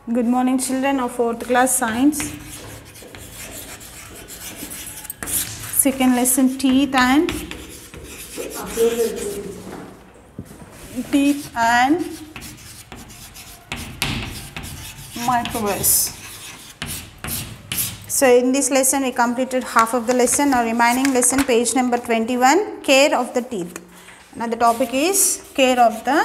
Good morning, children of fourth class science. Second lesson teeth and teeth and microwaves. So in this lesson we completed half of the lesson. Now remaining lesson page number 21 care of the teeth. Now the topic is care of the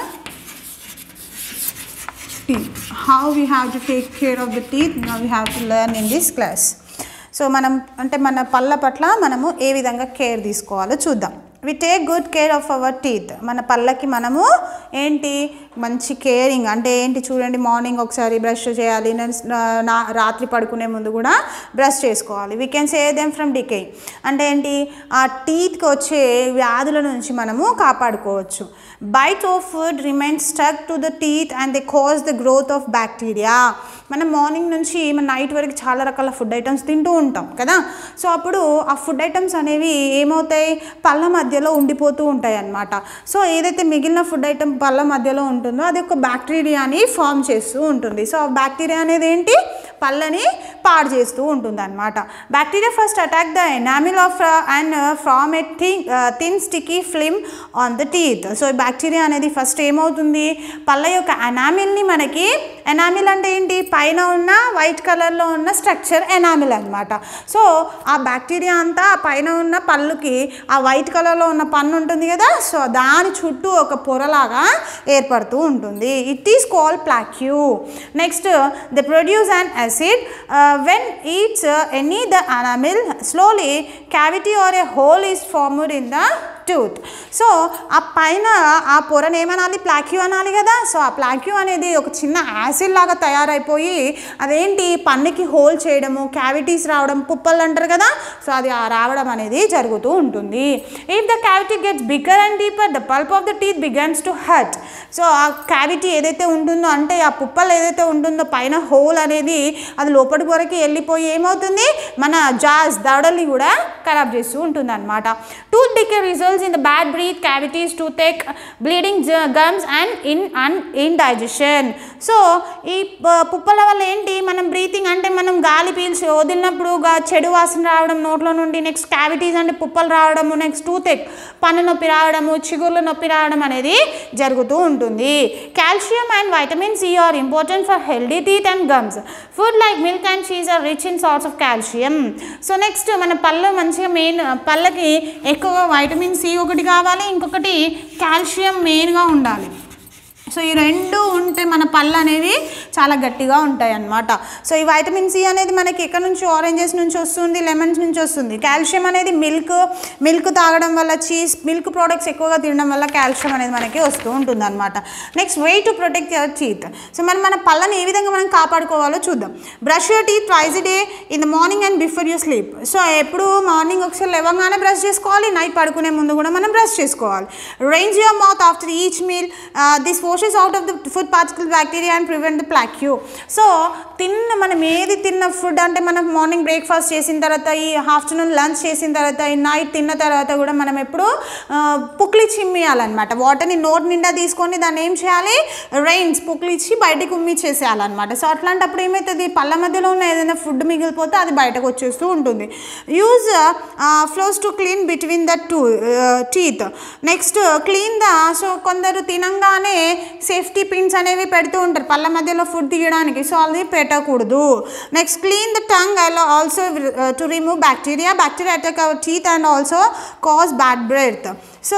teeth. How we have to take care of the teeth now we have to learn in this class. So మనం అంటే మన పళ్ళ పట్ల మనము ఏ విధంగా care తీసుకోవాలో చూద్దాం we take good care of our teeth మన పళ్ళకి మనము ఏంటి మంచి కేరింగ్ అంటే ఏంటి చూడండి మార్నింగ్ ఒకసారి బ్రష్ చేయాలి నెక్స్ట్ నా రాత్రి పడుకునే ముందు కూడా బ్రష్ చేసుకోవాలి we can save them from decay అంటే ఏంటి ఆ టీత్కి వచ్చే వ్యాధుల నుంచి మనము కాపాడుకోవచ్చు bite of food remain stuck to the teeth and they cause the growth of bacteria మనం మార్నింగ్ నుంచి మన నైట్ వరకు చాలా రకాల ఫుడ్ ఐటమ్స్ తింటూ ఉంటాం కదా సో అప్పుడు ఆ ఫుడ్ ఐటమ్స్ అనేవి ఏమవుతాయి పళ్ళ మధ్యలో ఉండిపోతూ ఉంటాయి అన్నమాట సో ఏదైతే మిగిలిన ఫుడ్ ఐటమ్ పళ్ళ మధ్యలో ఉంటుందో అది ఒక బ్యాక్టీరియాని ఫామ్ చేస్తూ ఉంటుంది సో ఆ బ్యాక్టీరియా అనేది ఏంటి పళ్ళని పాడు చేస్తూ ఉంటుంది అనమాట bacteria first attack the enamel of and from a thin thin sticky film on the teeth so ఈ బ్యాక్టీరియా అనేది ఫస్ట్ ఏమవుతుంది పళ్ళ యొక్క ఎనామిల్ని మనకి ఎనామిల్ అంటే ఏంటి పైన ఉన్న వైట్ కలర్లో ఉన్న స్ట్రక్చర్ ఎనామిల్ అనమాట సో ఆ బ్యాక్టీరియా అంతా ఆ పైన ఉన్న పళ్ళుకి ఆ వైట్ కలర్లో ఉన్న పన్ను ఉంటుంది కదా సో దాని చుట్టూ ఒక పొరలాగా ఏర్పడుతూ ఉంటుంది it is call plaque next the produce and acid when eats any the enamel slowly cavity or a hole is formed in the tooth so ఆ పైన ఆ పొరను ఏమనాలి ప్లాక్యూ అనాలి కదా సో ఆ ప్లాక్యూ అనేది ఒక చిన్న యాసిడ్ లాగా తయారైపోయి అదేంటి పన్నుకి హోల్ చేయడము క్యావిటీస్ రావడం పుప్పలు అంటారు కదా సో అది ఆ రావడం అనేది జరుగుతూ ఉంటుంది if the cavity gets bigger and deeper the pulp of the teeth begins to hurt so ఆ క్యావిటీ ఏదైతే ఉంటుందో అంటే ఆ పుప్పలు ఏదైతే ఉంటుందో పైన హోల్ అనేది అది లోపటి వరకు వెళ్ళిపోయి ఏమవుతుంది మన జాస్ దవడల్ని కూడా ఖరాబ్ చేస్తూ ఉంటుంది అనమాట tooth decay results in the bad breath cavities toothache bleeding j- gums and in and indigestion so ఈ ప- పుప్పల వల్ల ఏంటి మనం బ్రీతింగ్ అంటే మనం గాలి పీల్చి వదిలినప్పుడు గా- చెడు వాసన రావడం నోట్లో నుండి నెక్స్ట్ క్యావిటీస్ అంటే పుప్పలు రావడము నెక్స్ట్ టూతెక్ పన్ను నొప్పి రావడము చిగుర్ల నొప్పి రావడం అనేది జరుగుతూ ఉంటుంది calcium and vitamin C are important for healthy teeth and gums food like milk and cheese are rich in sorts of calcium so next మన పళ్ళు మంచిగా మెయిన్ పళ్ళకి ఎక్కువగా వైటమిన్ సి ఒకటి కావాలి ఇంకొకటి కాల్షియం మెయిన్గా ఉండాలి సో ఈ రెండు ఉంటే మన పళ్ళు అనేవి చాలా గట్టిగా ఉంటాయి అన్నమాట సో ఈ వైటమిన్ సి అనేది మనకి ఎక్కడ నుంచి ఆరెంజెస్ నుంచి వస్తుంది లెమన్స్ నుంచి వస్తుంది కాల్షియం అనేది మిల్క్ మిల్క్ తాగడం వల్ల చీజ్ మిల్క్ ప్రోడక్ట్స్ ఎక్కువగా తినడం వల్ల కాల్షియం అనేది మనకి వస్తూ ఉంటుంది అనమాట next way to protect your teeth so మనం మన పళ్ళని ఏ విధంగా మనం కాపాడుకోవాలో చూద్దాం brush your teeth twice day in the morning and before you sleep so ఎప్పుడు మార్నింగ్ ఒకసారి లేవగానే బ్రష్ చేసుకోవాలి నైట్ పడుకునే ముందు కూడా మనం బ్రష్ చేసుకోవాలి range your mouth after each meal this washes out of the food particle bacteria and prevent the plaque so తిన్న మనం ఏది తిన్న ఫుడ్ అంటే మనం మార్నింగ్ బ్రేక్ఫాస్ట్ చేసిన తర్వాత ఈ ఆఫ్టర్నూన్ లంచ్ చేసిన తర్వాత ఈ నైట్ తిన్న తర్వాత కూడా మనం ఎప్పుడు ఆ, పుక్లి చిమ్మియాలన్నమాట వాటర్ని నోట్ నిండా తీసుకొని దాన్ని ఏం చేయాలి రైన్స్ పుక్లిచ్చి బయటకు ఉమ్మిచ్చేసేయాలన్నమాట సో అట్లాంటప్పుడు ఏమవుతుంది పళ్ళ మధ్యలో ఉన్న ఏదైనా ఫుడ్ మిగిలిపోతే అది బయటకు వచ్చేస్తూ ఉంటుంది use floss to clean between the two teeth next clean the so కొందరు తినంగానే సేఫ్టీ పిన్స్ అనేవి పెడుతూ ఉంటారు పళ్ళ మధ్యలో ఫుడ్ తీయడానికి సో అది పెట్టకూడదు నెక్స్ట్ క్లీన్ ద టంగ్ అలా also to remove bacteria bacteria attack our teeth and also cause bad breath so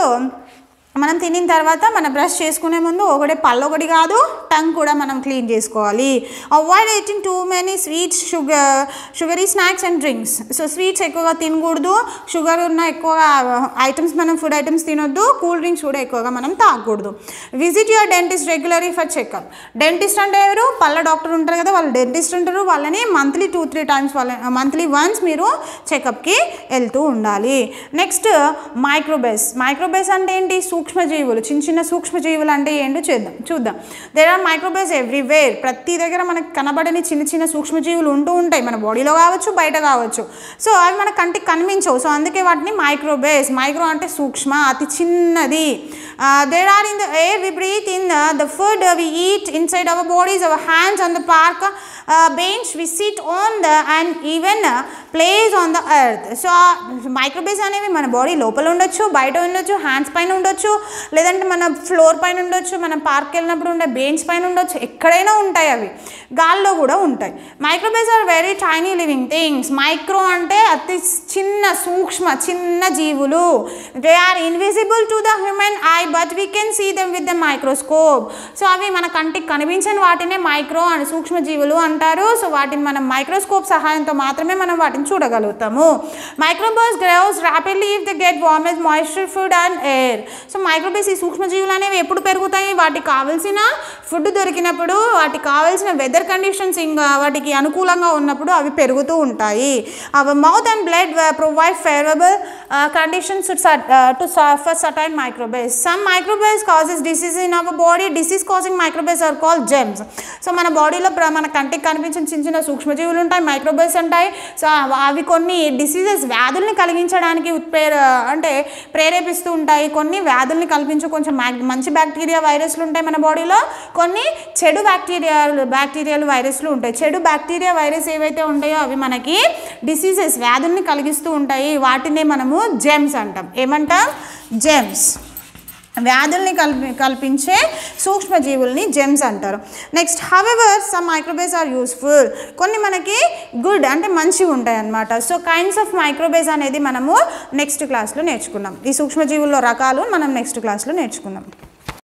మనం తినిన తర్వాత మన బ్రష్ చేసుకునే ముందు ఒకటే పళ్ళు ఒకటి కాదు టంగ్ కూడా మనం క్లీన్ చేసుకోవాలి avoid eating too many sweets sugar sugary snacks and drinks so sweets ఎక్కువగా తినకూడదు షుగర్ ఉన్న ఎక్కువగా ఐటమ్స్ మనం ఫుడ్ ఐటమ్స్ తినొద్దు కూల్ డ్రింక్స్ కూడా ఎక్కువగా మనం తాగకూడదు visit your dentist regularly for checkup dentist అంటే ఎవరు పళ్ళ డాక్టర్ ఉంటారు కదా వాళ్ళు డెంటిస్ట్ ఉంటారు వాళ్ళని మంత్లీ టూ త్రీ టైమ్స్ వాళ్ళ మంత్లీ వన్స్ మీరు చెకప్కి వెళ్తూ ఉండాలి నెక్స్ట్ మైక్రోబేస్ మైక్రోబేస్ అంటే ఏంటి సూక్ష్మ సూక్ష్మజీవులు చిన్న చిన్న సూక్ష్మజీవులు అంటే ఏంటో చేద్దాం చూద్దాం దేర్ ఆర్ మైక్రోబేస్ ఎవ్రీవేర్ ప్రతి దగ్గర మనకు కనబడని చిన్న చిన్న సూక్ష్మజీవులు ఉంటూ ఉంటాయి మన బాడీలో కావచ్చు బయట కావచ్చు సో అవి మన కంటికి కనిపించవు సో అందుకే వాటిని మైక్రోబేస్ మైక్రో అంటే సూక్ష్మ అతి చిన్నది there are in the air we breathe in the food we eat inside our bodies our hands on the park bench we sit on the and even place on the earth so microbes అనేవి మన body లోపల ఉండొచ్చు బయట ఉండొచ్చు hands పైన ఉండొచ్చు లేదంటే మన ఫ్లోర్ పైన ఉండొచ్చు మనం పార్క్ వెళ్ళినప్పుడు ఉండే బెంచ్ పైన ఉండొచ్చు ఎక్కడైనా ఉంటాయి అవి గాల్లో కూడా ఉంటాయి microbes are very tiny living things micro అంటే అతి చిన్న సూక్ష్మ చిన్న జీవులు they are invisible to the human eye but we can see them with the microscope so అవి మన కంటికి కనిపించని వాటినే మైక్రో అని సూక్ష్మ జీవులు అంటారు సో వాటిని మనం మైక్రోస్కోప్ సహాయంతో మాత్రమే మనం వాటిని చూడగలుగుతాము microbes grows rapidly if the get warm as moisture food and air so microbes ఈ సూక్ష్మజీవులు అనేవి ఎప్పుడు పెరుగుతాయి వాటికి కావాల్సిన ఫుడ్ దొరికినప్పుడు వాటికి కావాల్సిన వెదర్ కండిషన్స్ ఇంకా వాటికి అనుకూలంగా ఉన్నప్పుడు అవి పెరుగుతూ ఉంటాయి అవి mouth and blood provide favourable conditions to for certain microbes some microbes causes disease in our body disease causing microbes are call germs so మన బాడీలో ప్ర- మన కంటికి కనిపించిన చిన్న చిన్న సూక్ష్మజీవులు ఉంటాయి మైక్రోబేస్ ఉంటాయి సో అవి కొన్ని డిసీజెస్ వ్యాధుల్ని కలిగించడానికి ఉత్ప్రేర అంటే ప్రేరేపిస్తూ ఉంటాయి కొన్ని వ్యాధుల్ని కల్పించు కొంచెం మ్యాగ్- మంచి బ్యాక్టీరియా వైరస్లు ఉంటాయి మన బాడీలో కొన్ని చెడు బ్యాక్టీరియా బ్యాక్టీరియాలు వైరస్లు ఉంటాయి చెడు బ్యాక్టీరియా వైరస్ ఏవైతే ఉంటాయో అవి మనకి డిసీజెస్ వ్యాధుల్ని కలిగిస్తూ ఉంటాయి వాటినే మనము జెమ్స్ అంటాం ఏమంటాం జెమ్స్ వ్యాధుల్ని కల్పి కల్పించే సూక్ష్మజీవుల్ని జెమ్స్ అంటారు next however some microbes are useful కొన్ని మనకి గుడ్ అంటే మంచిగా ఉంటాయి అన్నమాట సో కైండ్స్ ఆఫ్ మైక్రోబేస్ అనేది మనము నెక్స్ట్ క్లాస్లో నేర్చుకుందాం ఈ సూక్ష్మజీవుల్లో రకాలు మనం నెక్స్ట్ క్లాస్లో నేర్చుకుందాం